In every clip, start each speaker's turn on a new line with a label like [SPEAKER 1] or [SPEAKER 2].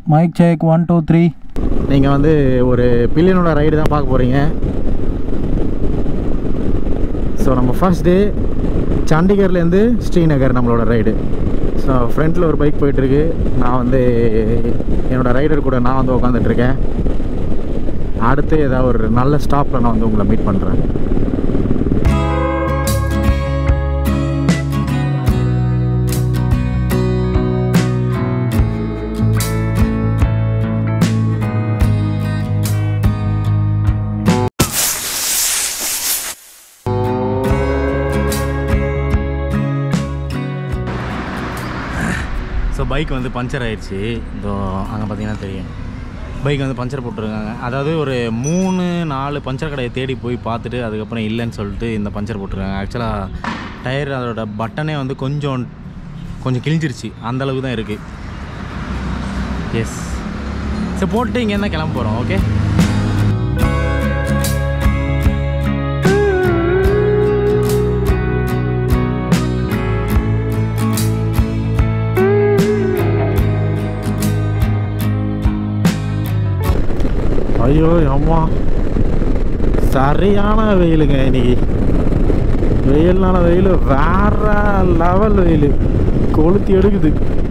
[SPEAKER 1] mic check one two three
[SPEAKER 2] நீங்கள் வந்து ஒரு பில்லியனோட ரைடு தான் பார்க்க போகிறீங்க ஸோ நம்ம ஃபர்ஸ்ட் டே சண்டிகர்லேருந்து ஸ்ரீநகர் நம்மளோட ரைடு ஸோ ஃப்ரண்ட்டில் ஒரு பைக் போயிட்டுருக்கு நான் வந்து என்னோடய ரைடர் கூட நான் வந்து உட்காந்துட்ருக்கேன் அடுத்து ஏதாவது ஒரு நல்ல ஸ்டாப்பில் நான் வந்து உங்களை மீட் பண்ணுறேன் ஸோ பைக் வந்து பஞ்சர் ஆயிடுச்சு இதோ அங்கே பார்த்தீங்கன்னா தெரியும் பைக் வந்து பஞ்சர் போட்டிருக்காங்க அதாவது ஒரு மூணு நாலு பஞ்சர் கடையை தேடி போய் பார்த்துட்டு அதுக்கப்புறம் இல்லைன்னு சொல்லிட்டு இந்த பஞ்சர் போட்டிருக்காங்க ஆக்சுவலாக டயர் அதோட பட்டனே வந்து கொஞ்சம் கொஞ்சம் கிழிஞ்சிருச்சு அந்த அளவுக்கு தான் இருக்குது எஸ் சரி போட்டு இங்கேருந்து தான் கிளம்ப போகிறோம் ஓகே ஐயோ அம்மா சரியான வெயிலுங்க இன்னைக்கு வெயில்னால வெயில் வேற லெவல் வெயில் கொளுத்தி எடுக்குது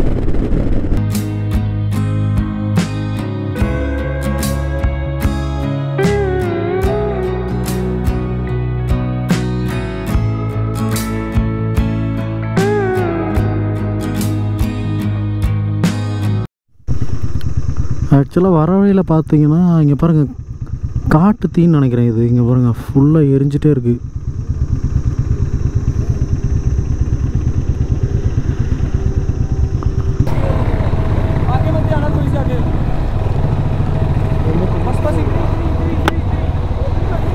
[SPEAKER 2] ஆக்சுவலாக வர வழியில் பார்த்தீங்கன்னா இங்கே பாருங்கள் காட்டு தீன்னு நினைக்கிறேன் இது இங்கே பாருங்கள் ஃபுல்லாக எரிஞ்சிட்டே இருக்குது
[SPEAKER 1] आगे मत जाना थोड़ी सी आगे बस बस इतनी इतनी इतनी इतनी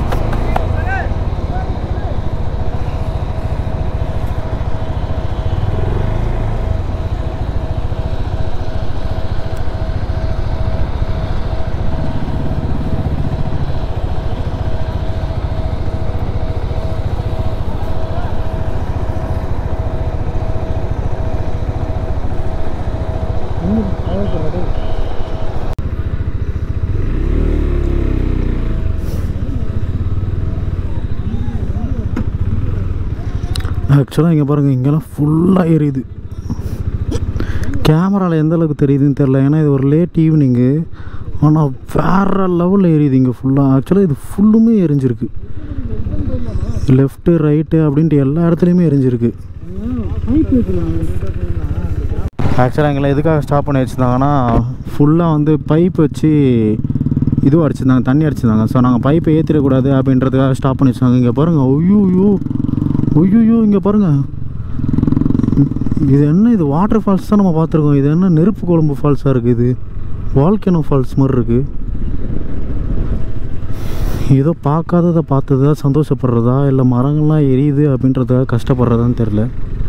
[SPEAKER 2] ஆக்சுவலாக இங்கே பாருங்கள் இங்கெல்லாம் ஃபுல்லாக எரியுது கேமராவில் எந்த அளவுக்கு தெரியுதுன்னு தெரில ஏன்னா இது ஒரு லேட் ஈவினிங்கு ஆனால் வேற லெவலில் எரியுது இங்கே ஃபுல்லாக ஆக்சுவலாக இது ஃபுல்லுமே எரிஞ்சிருக்கு லெஃப்ட்டு ரைட்டு அப்படின்ட்டு எல்லா இடத்துலையுமே எரிஞ்சிருக்கு ஆக்சுவலாக எங்களை எதுக்காக ஸ்டாப் பண்ணி வச்சுருந்தாங்கன்னா ஃபுல்லாக வந்து பைப் வச்சு இதுவும் அடிச்சிருந்தாங்க தண்ணி அடிச்சிருந்தாங்க ஸோ நாங்கள் பைப்பை ஏற்றிடக்கூடாது அப்படின்றதுக்காக ஸ்டாப் பண்ணி வச்சுருந்தாங்க இங்கே பாருங்கள் ஐயோ ஐயோ இங்கே பாருங்கள் இது என்ன இது வாட்டர் ஃபால்ஸ் தான் நம்ம பார்த்துருக்கோம் இது என்ன நெருப்பு குழம்பு ஃபால்ஸாக இருக்குது இது வால்கேனோ ஃபால்ஸ் மாதிரி இருக்குது ஏதோ பார்க்காததை பார்த்ததா சந்தோஷப்படுறதா இல்லை மரங்கள்லாம் எரியுது அப்படின்றதுக்காக கஷ்டப்படுறதான்னு தெரில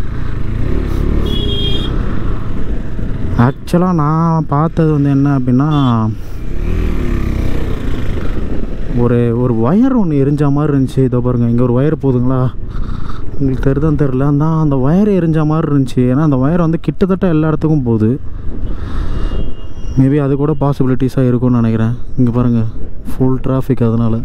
[SPEAKER 2] ஆக்சுவலாக நான் பார்த்தது வந்து என்ன அப்படின்னா ஒரு ஒரு ஒயர் ஒன்று எரிஞ்ச மாதிரி இருந்துச்சு இதோ பாருங்கள் இங்கே ஒரு ஒயர் போகுதுங்களா உங்களுக்கு தெரிதான் தெரில தான் அந்த ஒயர் எரிஞ்ச மாதிரி இருந்துச்சு ஏன்னா அந்த ஒயர் வந்து கிட்டத்தட்ட எல்லா இடத்துக்கும் போகுது மேபி அது கூட பாசிபிலிட்டிஸாக இருக்கும்னு நினைக்கிறேன் இங்கே பாருங்கள் ஃபுல் டிராஃபிக் அதனால்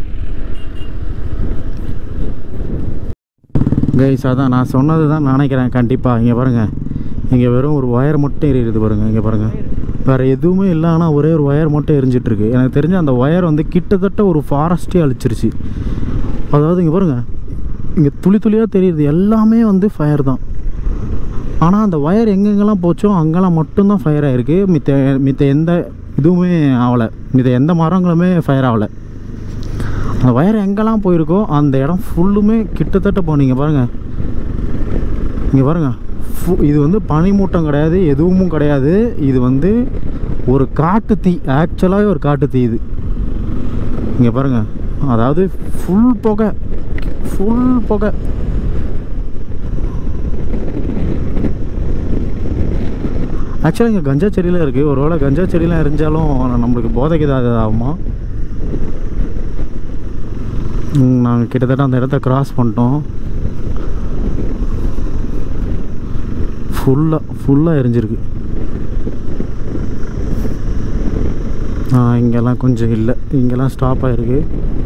[SPEAKER 2] கைஸ் அதான் நான் சொன்னது தான் நினைக்கிறேன் கண்டிப்பாக இங்கே பாருங்கள் இங்கே வெறும் ஒரு ஒயர் மட்டும் எரியுது பாருங்கள் இங்கே பாருங்கள் வேறு எதுவுமே இல்லை ஆனால் ஒரே ஒரு ஒயர் மட்டும் எரிஞ்சிட்ருக்கு எனக்கு தெரிஞ்ச அந்த ஒயர் வந்து கிட்டத்தட்ட ஒரு ஃபாரஸ்ட்டே அழிச்சிருச்சு அதாவது இங்கே பாருங்கள் இங்கே துளி துளியாக தெரியுது எல்லாமே வந்து ஃபயர் தான் ஆனால் அந்த ஒயர் எங்கெங்கெல்லாம் போச்சோ அங்கெல்லாம் மட்டும்தான் ஃபயர் ஆகிருக்கு மித்த மித்த எந்த இதுவுமே ஆகலை மித்த எந்த மரங்களுமே ஃபயர் ஆகலை அந்த ஒயர் எங்கெல்லாம் போயிருக்கோ அந்த இடம் ஃபுல்லுமே கிட்டத்தட்ட போனீங்க பாருங்கள் இங்கே பாருங்கள் ஃபு- இது வந்து பனிமூட்டம் கிடையாது எதுவும் கிடையாது இது வந்து ஒரு காட்டு தீ ஆக்சுவலாகவே ஒரு காட்டு தீ இது இங்கே பாருங்கள் அதாவது ஃபுல் புகை ஃபுல் புகை ஆக்சுவலாக இங்கே கஞ்சா செடியெலாம் இருக்குது ஒருவேளை கஞ்சா செடியெலாம் எரிஞ்சாலும் நம்மளுக்கு போதைக்கு ஏதாவது ஆகுமா நாங்கள் கிட்டத்தட்ட அந்த இடத்த கிராஸ் பண்ணிட்டோம் ஃபுல்லாக ஃபுல்லாக எரிஞ்சிருக்கு இங்கெல்லாம் கொஞ்சம் இல்லை இங்கெல்லாம் ஸ்டாப் ஆகிருக்கு